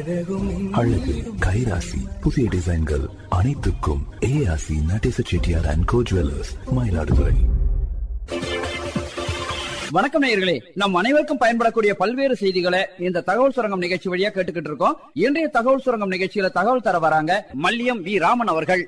அழகு கைராசி புதிய டிசைன்கள் அனைத்துக்கும் ஏஆசி Natesa Chettiar and co jewellers Mayiladuthurai வணக்கம் நேயர்களே நம் அனைவருக்கும் பயன்படக்கூடிய பல்வேறு செய்திகளை இந்த தகவல் சுரங்கம் நிகழ்ச்சி வழியா கேட்டுக்கிட்டு இருக்கோம் இன்றைய தகவல் சுரங்கம் நிகழ்ச்சியில தகவல் தர வராங்க மல்லியம் வி ராமன் அவர்கள்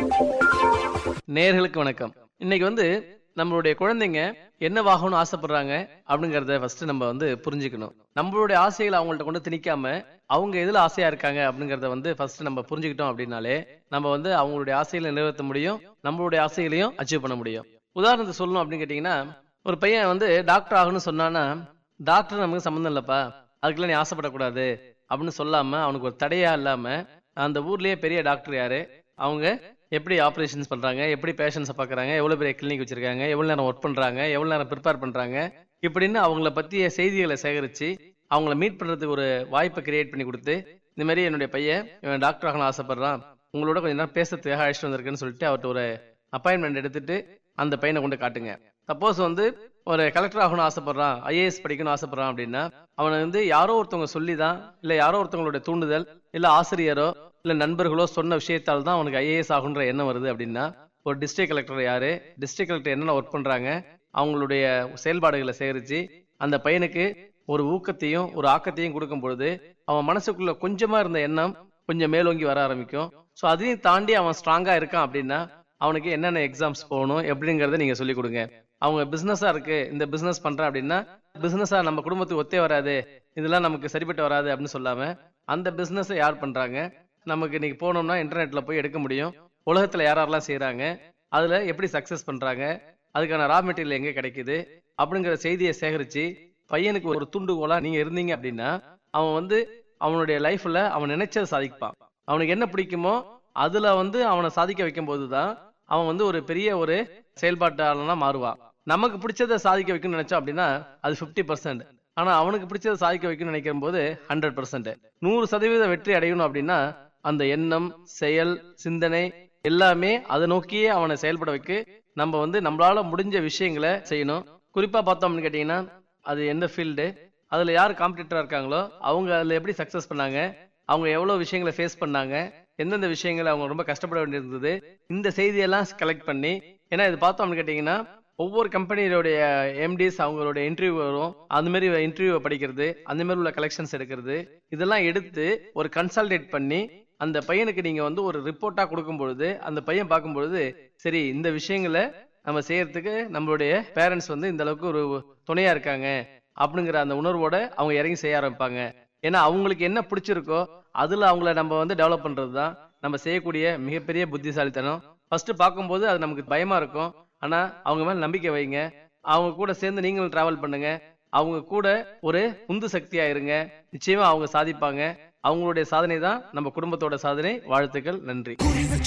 நேர்களுக்கு வணக்கம் இன்னைக்கு வந்து நம்மளுடைய குழந்தைங்க என்னவாகணும்னு ஆசைப்படுறாங்க அப்படிங்கறத ஃபர்ஸ்ட் நம்ம வந்து புரிஞ்சுக்கணும் நம்மளுடைய ஆசைகளை அவங்கள்ட்ட கொண்டு திணிக்காம அவங்க எதுல ஆசையா இருக்காங்க அப்படிங்கறத வந்து ஃபர்ஸ்ட் நம்ம புரிஞ்சுக்கிட்டோம் அப்படின்னாலே நம்ம வந்து அவங்களுடைய ஆசைகளை நிறைவேற்ற முடியும் நம்மளுடைய ஆசைகளையும் அச்சீவ் பண்ண முடியும் உதாரணத்துக்கு சொல்லணும் அப்படின்னு கேட்டீங்கன்னா ஒரு பையன் வந்து டாக்டர் ஆகணும்னு சொன்னானா டாக்டர் நமக்கு சம்மந்தம் இல்லப்பா அதுக்கெல்லாம் நீ ஆசைப்படக்கூடாது அப்படின்னு சொல்லாம அவனுக்கு ஒரு தடையா இல்லாம அந்த ஊர்லயே பெரிய டாக்டர் யாரு அவங்க எப்படி ஆப்ரேஷன்ஸ் பண்றாங்க எப்படி பேஷண்ட்ஸை பார்க்கறாங்க எவ்வளவு பெரிய கிளினிக் வச்சிருக்காங்க எவ்வளவு நேரம் ஒர்க் பண்றாங்க எவ்வளவு நேரம் ப்ரிப்பேர் பண்றாங்க இப்படின்னு அவங்கள பத்திய செய்திகளை சேகரிச்சு அவங்கள மீட் பண்றதுக்கு ஒரு வாய்ப்பை கிரியேட் பண்ணி கொடுத்து இந்த மாதிரி என்னுடைய பையன் இவன் டாக்டர் ஆகணும் ஆசைப்படுறான் உங்களோட கொஞ்ச நேரம் பேசுறதுக்காக அழைச்சிட்டு வந்திருக்கேன்னு சொல்லிட்டு அவர்கிட்ட ஒரு அப்பாயின்மெண்ட் எடுத்துட்டு அந்த பையனை கொண்டு காட்டுங்க சப்போஸ் வந்து ஒரு கலெக்டர் ஆகணும்னு ஆசைப்படுறான் ஐஏஎஸ் படிக்கணும்னு ஆசைப்படுறான் அப்படின்னா அவனை வந்து யாரோ ஒருத்தவங்க சொல்லி தான் இல்ல யாரோ ஒருத்தவங்களுடைய தூண்டுதல் இல்ல ஆசிரியரோ இல்ல நண்பர்களோ சொன்ன விஷயத்தால் தான் அவனுக்கு ஐஏஎஸ் ஆகுன்ற எண்ணம் வருது அப்படின்னா ஒரு டிஸ்ட்ரிக்ட் கலெக்டர் யாரு டிஸ்ட்ரிக்ட் கலெக்டர் என்னென்ன ஒர்க் பண்றாங்க அவங்களுடைய செயல்பாடுகளை சேகரிச்சு அந்த பையனுக்கு ஒரு ஊக்கத்தையும் ஒரு ஆக்கத்தையும் கொடுக்கும் பொழுது அவன் மனசுக்குள்ள கொஞ்சமா இருந்த எண்ணம் கொஞ்சம் மேலோங்கி வர ஆரம்பிக்கும் ஸோ அதையும் தாண்டி அவன் ஸ்ட்ராங்கா இருக்கான் அப்படின்னா அவனுக்கு என்னென்ன எக்ஸாம்ஸ் போகணும் எப்படிங்கறத நீங்க சொல்லிக் கொடுங்க அவங்க பிசினஸா இருக்கு இந்த பிசினஸ் பண்றேன் அப்படின்னா பிசினஸா நம்ம குடும்பத்துக்கு ஒத்தே வராது இதெல்லாம் நமக்கு சரிப்பட்டு வராது அப்படின்னு சொல்லாம அந்த பிசினஸை யார் பண்றாங்க நமக்கு இன்னைக்கு போனோம்னா இன்டர்நெட்ல போய் எடுக்க முடியும் உலகத்துல யார் யாரெல்லாம் செய்றாங்க அதுல எப்படி சக்சஸ் பண்றாங்க அதுக்கான ரா மெட்டீரியல் எங்க கிடைக்குது அப்படிங்கிற செய்தியை சேகரிச்சு பையனுக்கு ஒரு துண்டுகோலா நீங்க இருந்தீங்க அப்படின்னா அவன் வந்து அவனுடைய லைஃப்ல அவன் நினைச்சதை சாதிப்பான் அவனுக்கு என்ன பிடிக்குமோ அதுல வந்து அவனை சாதிக்க வைக்கும் போதுதான் அவன் வந்து ஒரு பெரிய ஒரு செயல்பாட்டாளனா மாறுவான் நமக்கு பிடிச்சதை சாதிக்க வைக்கணும்னு நினைச்சோம் அப்படின்னா அது 50% பர்சன்ட் ஆனா அவனுக்கு பிடிச்சதை சாதிக்க வைக்கணும்னு நினைக்கும் போது ஹண்ட்ரட் பர்சன்ட் நூறு சதவீத வெற்றி அடையணும் அப்படின்னா அந்த எண்ணம் செயல் சிந்தனை எல்லாமே அதை நோக்கியே அவனை செயல்பட வைக்க நம்ம வந்து நம்மளால முடிஞ்ச விஷயங்களை செய்யணும் குறிப்பா பார்த்தோம் அப்படின்னு கேட்டீங்கன்னா அது எந்த ஃபீல்டு அதுல யார் காம்படிட்டரா இருக்காங்களோ அவங்க அதுல எப்படி சக்சஸ் பண்ணாங்க அவங்க எவ்வளவு விஷயங்களை ஃபேஸ் பண்ணாங்க எந்தெந்த விஷயங்களை அவங்க ரொம்ப கஷ்டப்பட வேண்டியிருந்தது இந்த செய்தியெல்லாம் கலெக்ட் பண்ணி ஏன்னா இது பார்த்தோம் அப்படின்னு கேட்டீங்கன்னா ஒவ்வொரு கம்பெனியோடைய எம்டிஸ் அவங்களுடைய இன்டர்வியூ வரும் அந்த மாதிரி இன்டர்வியூ படிக்கிறது அந்த மாதிரி உள்ள கலெக்ஷன்ஸ் எடுக்கிறது இதெல்லாம் எடுத்து ஒரு கன்சல்டேட் பண்ணி அந்த பையனுக்கு நீங்க வந்து ஒரு ரிப்போர்ட்டா கொடுக்கும் பொழுது அந்த பையன் பார்க்கும் பொழுது சரி இந்த விஷயங்களை நம்ம செய்யறதுக்கு நம்மளுடைய பேரண்ட்ஸ் வந்து இந்த அளவுக்கு ஒரு துணையா இருக்காங்க அப்படிங்கிற அந்த உணர்வோட அவங்க இறங்கி செய்ய ஆரம்பிப்பாங்க ஏன்னா அவங்களுக்கு என்ன பிடிச்சிருக்கோ அதுல அவங்கள நம்ம வந்து டெவலப் பண்றது தான் நம்ம செய்யக்கூடிய மிகப்பெரிய புத்திசாலித்தனம் ஃபர்ஸ்ட் பார்க்கும்போது அது நமக்கு பயமா இருக்கும் ஆனா அவங்க மேல நம்பிக்கை வைங்க அவங்க கூட சேர்ந்து நீங்களும் டிராவல் பண்ணுங்க அவங்க கூட ஒரு உந்து சக்தியா இருங்க நிச்சயமா அவங்க சாதிப்பாங்க அவங்களுடைய சாதனை தான் நம்ம குடும்பத்தோட சாதனை வாழ்த்துக்கள் நன்றி